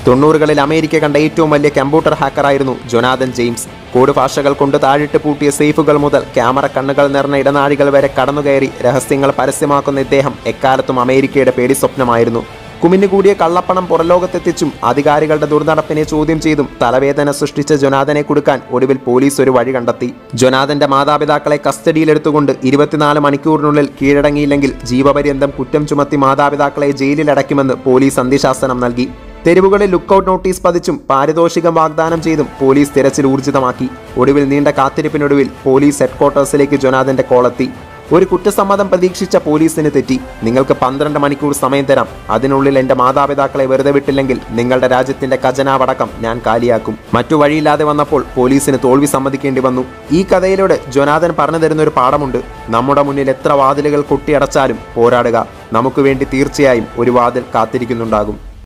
തൊണ്ണൂറുകളിൽ അമേരിക്ക കണ്ട ഏറ്റവും വലിയ കമ്പ്യൂട്ടർ ഹാക്കറായിരുന്നു ജൊനാഥൻ ജെയിംസ് കോഡ് ഭാഷകൾ കൊണ്ട് താഴിട്ട് പൂട്ടിയ സേഫുകൾ മുതൽ ക്യാമറ കണ്ണുകൾ നിറഞ്ഞ ഇടനാഴികൾ വരെ കടന്നുകയറി രഹസ്യങ്ങൾ പരസ്യമാക്കുന്ന ഇദ്ദേഹം എക്കാലത്തും അമേരിക്കയുടെ പേടി സ്വപ്നമായിരുന്നു കുമിഞ്ഞുകൂടിയ കള്ളപ്പണം പുറലോകത്തെത്തിച്ചും അധികാരികളുടെ ദുർനടപ്പിനെ ചോദ്യം ചെയ്തും തലവേദന സൃഷ്ടിച്ച ജൊനാഥനെ കൊടുക്കാൻ ഒടുവിൽ പോലീസ് ഒരു വഴി കണ്ടെത്തി ജൊനാഥന്റെ മാതാപിതാക്കളെ കസ്റ്റഡിയിലെടുത്തുകൊണ്ട് ഇരുപത്തിനാല് മണിക്കൂറിനുള്ളിൽ കീഴടങ്ങിയില്ലെങ്കിൽ ജീവപര്യന്തം കുറ്റം ചുമത്തി മാതാപിതാക്കളെ ജയിലിലടയ്ക്കുമെന്ന് പോലീസ് അന്ത്യശാസനം നൽകി തെരുവുകളിൽ ലുക്കൌട്ട് നോട്ടീസ് പതിച്ചും പാരിതോഷികം വാഗ്ദാനം ചെയ്തും പോലീസ് തിരച്ചിൽ ഊർജിതമാക്കി ഒടുവിൽ നീണ്ട കാത്തിരിപ്പിനൊടുവിൽ പോലീസ് ഹെഡ്ക്വാർട്ടേഴ്സിലേക്ക് ജൊനാഥന്റെ കോളെത്തി ഒരു കുറ്റസമ്മതം പ്രതീക്ഷിച്ച പോലീസിന് തെറ്റി നിങ്ങൾക്ക് പന്ത്രണ്ട് മണിക്കൂർ സമയം തരാം അതിനുള്ളിൽ എന്റെ മാതാപിതാക്കളെ വെറുതെ വിട്ടില്ലെങ്കിൽ നിങ്ങളുടെ രാജ്യത്തിന്റെ ഖജനാവടക്കം ഞാൻ കാലിയാക്കും മറ്റു വഴിയില്ലാതെ വന്നപ്പോൾ പോലീസിന് തോൽവി സമ്മതിക്കേണ്ടി വന്നു ഈ കഥയിലൂടെ ജൊനാഥൻ പറഞ്ഞു തരുന്ന ഒരു പാഠമുണ്ട് നമ്മുടെ മുന്നിൽ എത്ര വാതിലുകൾ കൊട്ടിയടച്ചാലും പോരാടുക നമുക്ക് വേണ്ടി തീർച്ചയായും ഒരു വാതിൽ കാത്തിരിക്കുന്നുണ്ടാകും